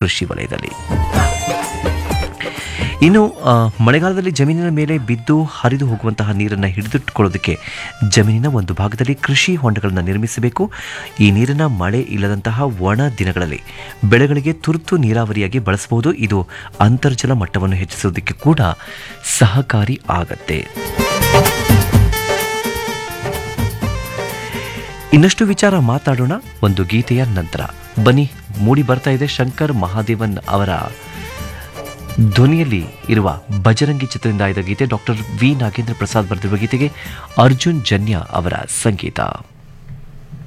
ಕೃಷಿ ವಲಯದಲ್ಲಿ ಇನ್ನು ಆ, ಮಳೆಗಾಲದಲ್ಲಿ ಜಮೀನಿನ ಮೇಲೆ ಬಿದ್ದು ಹರಿದು ಹೋಗುವಂತಹ ನೀರನ್ನು ಹಿಡಿದಿಟ್ಟುಕೊಳ್ಳೋದಕ್ಕೆ ಜಮೀನಿನ ಒಂದು ಭಾಗದಲ್ಲಿ ಕೃಷಿ ಹೊಂಡಗಳನ್ನು ನಿರ್ಮಿಸಬೇಕು ಈ ನೀರನ್ನು ಮಳೆ ಇಲ್ಲದಂತಹ ಒಣ ದಿನಗಳಲ್ಲಿ ಬೆಳೆಗಳಿಗೆ ತುರ್ತು ನೀರಾವರಿಯಾಗಿ ಬಳಸಬಹುದು ಇದು ಅಂತರ್ಜಲ ಮಟ್ಟವನ್ನು ಹೆಚ್ಚಿಸೋದಕ್ಕೆ ಕೂಡ ಸಹಕಾರಿ ಆಗತ್ತೆ ಇನ್ನಷ್ಟು ವಿಚಾರ ಮಾತಾಡೋಣ ಒಂದು ಗೀತೆಯ ನಂತರ ಬನ್ನಿ ಮೂಡಿ ಬರ್ತಾ ಇದೆ ಶಂಕರ್ ಮಹಾದೇವನ್ ಅವರ ಧ್ವನಿಯಲ್ಲಿ ಇರುವ ಬಜರಂಗಿ ಚಿತ್ರದಿಂದ ಆಯ್ದ ಗೀತೆ ಡಾಕ್ಟರ್ ವಿ ನಾಗೇಂದ್ರ ಪ್ರಸಾದ್ ಬರೆದಿರುವ ಗೀತೆಗೆ ಅರ್ಜುನ್ ಜನ್ಯ ಅವರ ಸಂಗೀತ